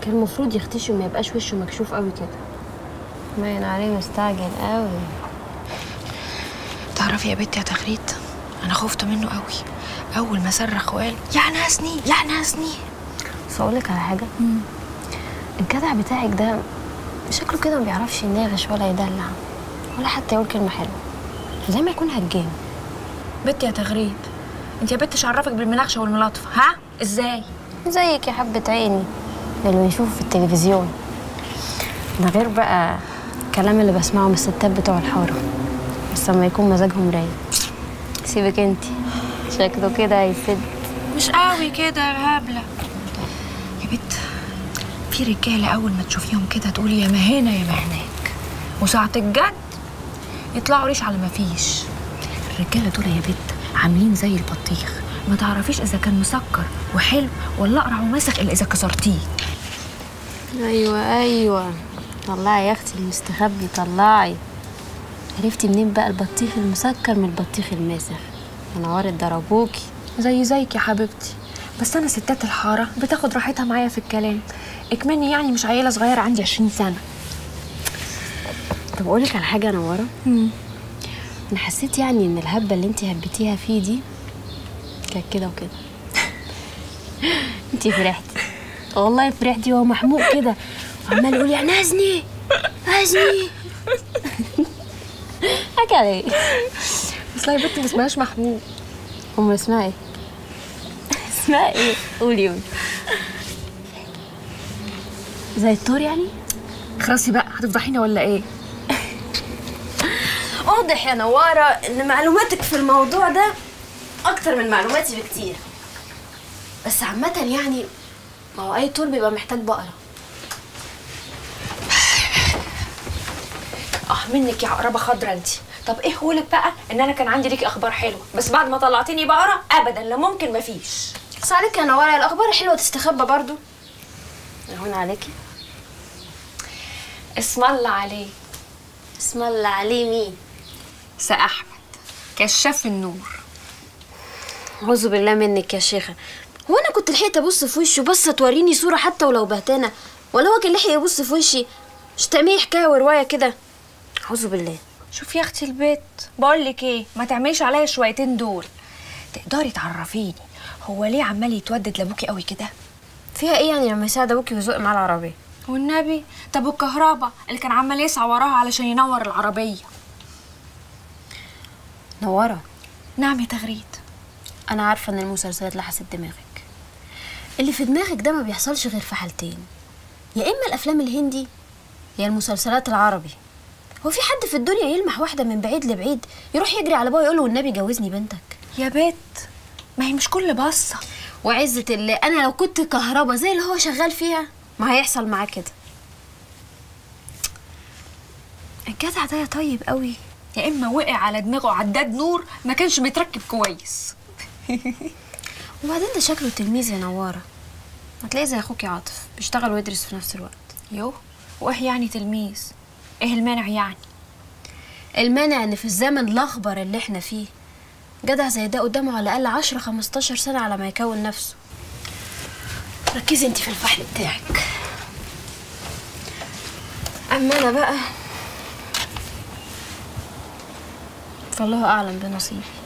كان المفروض يختشي وما يبقاش وشه مكشوف قوي كده باين عليه مستعجل قوي تعرفي يا بنتي يا تغريد انا خفت منه قوي اول ما صرخ وقال يا ناسني يا ناسني بس اقول لك على حاجه الجدع بتاعك ده شكله كده ما بيعرفش يناغش ولا يدلع ولا حتى يقول كلمه حلوه زي ما يكون هجان بنتي يا تغريد انت يا بنت مش عرفك بالمناقشه والملاطفه ها ازاي زيك يا حبة عيني اللي بنشوفه في التلفزيون ده غير بقى الكلام اللي بسمعه من الستات بتوع الحارة بس لما يكون مزاجهم رايق سيبك انتي شكله كده هيسد مش قوي كده يا هبله يا بنت في رجاله اول ما تشوفيهم كده تقولي يا ما هنا يا ما هناك وساعه الجد يطلعوا ريش على ما فيش الرجاله دول يا بنت عاملين زي البطيخ ما تعرفيش اذا كان مسكر وحلو ولا اقرع ومسخ الا اذا كسرتيه ايوه ايوه طلعي يا اختي المستخبي طلعي عرفتي منين بقى البطيخ المسكر من البطيخ الماسخ منورت ضربوكي زي زيك يا حبيبتي بس انا ستات الحاره بتاخد راحتها معايا في الكلام اكمني يعني مش عيله صغيره عندي 20 سنه طب اقول لك على حاجه يا نوره انا حسيت يعني ان الهبه اللي انت هبتيها فيه دي كانت كده وكده انت فرحتي والله فرحتي وهو محموق كده وعمال يقول يعني هزني هزني حكى عليه بس لا يا بنتي ما اسمهاش محمود امال اسمها ايه اسمها ايه قولي قولي زي الطور يعني خلاصي بقى هتفضحينا ولا ايه واضح يا نوارة ان معلوماتك في الموضوع ده اكتر من معلوماتي بكتير بس عامة يعني ما هو اي طور بيبقى محتاج بقرة اه منك يا عقربه خضرا انت طب ايه قولك بقى ان انا كان عندي ليكي اخبار حلوه بس بعد ما طلعتيني بقره ابدا لا ممكن مفيش بس عليك يا نوارة الاخبار الحلوة تستخبى برضو هون عليكي اسم الله عليه اسم الله عليه مين سا احمد كشاف النور اعوذ بالله منك يا شيخة هو انا كنت لحقت ابص في وشه بس توريني صورة حتى ولو بهتانة ولا هو كان لحق يبص في وشي مش تعملي حكاية ورواية كده اعوذ بالله شوفي يا اختي البيت بقول لك ايه ما تعمليش عليا شويتين دول تقدري تعرفيني هو ليه عمال يتودد لابوكي قوي كده فيها ايه يعني لما يساعد ابوكي ويزق معاه العربية والنبي طب والكهرباء اللي كان عمال يسعى وراها علشان ينور العربيه نورة نعم يا تغريد انا عارفة ان المسلسلات لحست دماغك اللي في دماغك ده ما بيحصلش غير في حالتين يا اما الافلام الهندي يا المسلسلات العربي هو في حد في الدنيا يلمح واحدة من بعيد لبعيد يروح يجري على ابوه يقول له والنبي جوزني بنتك يا بت ما هي مش كل بصه وعزة الله انا لو كنت كهربا زي اللي هو شغال فيها ما هيحصل معاه كده الجدع ده يا طيب قوي يا اما وقع على دماغه عداد نور ما كانش متركب كويس وبعدين ده شكله تلميذ يا نوارة هتلاقيه زي اخوك عاطف بيشتغل ويدرس في نفس الوقت يو وايه يعني تلميذ ايه المانع يعني المانع ان في الزمن الاخبر اللي احنا فيه جدع زي ده قدامه على الاقل 10 15 سنه على ما يكون نفسه ركزي انت في الفحل بتاعك اما انا بقى فالله اعلم بنصيبي